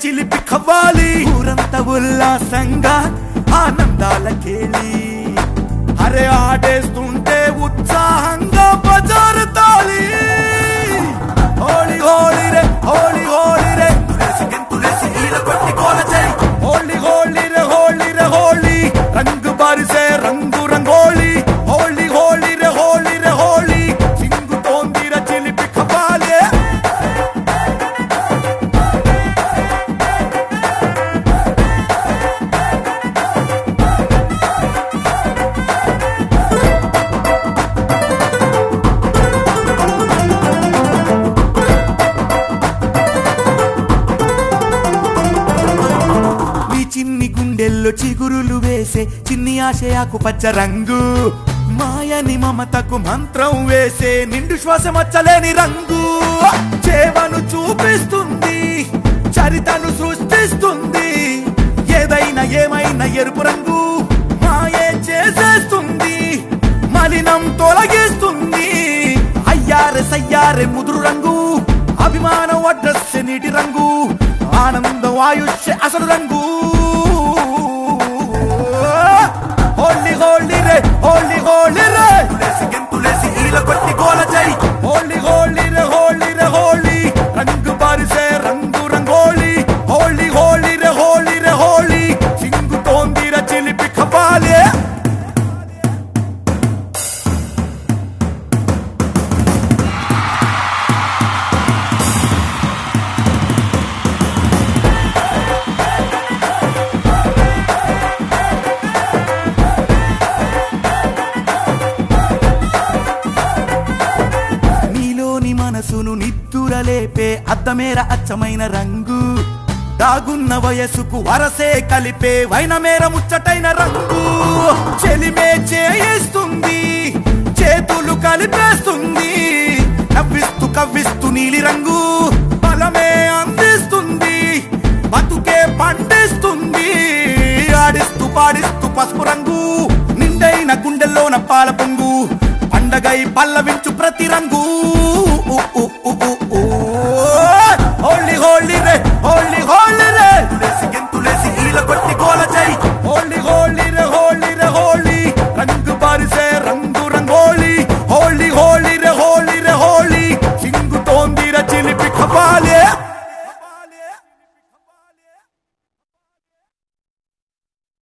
చిలిపి కవ్వాలి ఊరంతా ఉల్లాసంగా ఆనందాల కేళి అరే ఆడేస్తుంటే ఉత్సాహంగా బజారు తాళి హోళీ హోళీ రే హోళీ హోళీ రే తులసి గెంతులేసి ఈల కొట్టి కోల చేయి హోళీ హోళీ రే హోళీ రే హోళీ రంగు బారిసే రంగు రంగోళీ హోళీ హోళీ రే హోళీ రే హోళీ సింగుతోందిర చిలిపి కవ్వాలి నీ చిన్ని గుండెల్లో చిగురులు వేసే చిన్ని ఆశయాకు పచ్చ రంగు మాయని మమతకు మంత్రం వేసే నిండు శ్వాస మచ్చలేని రంగు చేవను చూపిస్తుంది చరితను సృష్టిస్తుంది ఏదైనా ఏమైనా ఎరుపు రంగు మాయే చేసేస్తుంది మలినం తొలగిస్తుంది అయ్యారె సయ్యారె ముదురు రంగు అభిమానం వడ్రస్సె నీటి రంగు ఆనందం ఆయుష్య అసలు రంగు హోలీ హోలీ రే హోలీ హోలీ రే తులసి గెంతులేసి ఈల కొట్టి గోల జై హోలీ హోలీ రే హోలీ రే హోలీ రంగు బారిసే రంగు రంగోళీ హోలీ హోలీ రే హోలీ రే హోలీ సింగుతోందిర చిలిపి కపాలే నీలోని మనసును నిద్దురలేపే అద్దమేర అచ్చమైన రంగు దాగున్న వయసుకు వరసే కలిపే వైనమేర ముచ్చటైన రంగు చెలిమే చేయిస్తుంది చేతులు కలిపేస్తుంది నవ్విస్తూ కవ్విస్తూ నీలి రంగు బలమే అందిస్తుంది బతుకే పండిస్తుంది ఆడిస్తూ పాడిస్తూ పసుపు రంగు నిండైన గుండెల్లోన పాల పొంగు పండగై పల్లవించు ప్రతి రంగు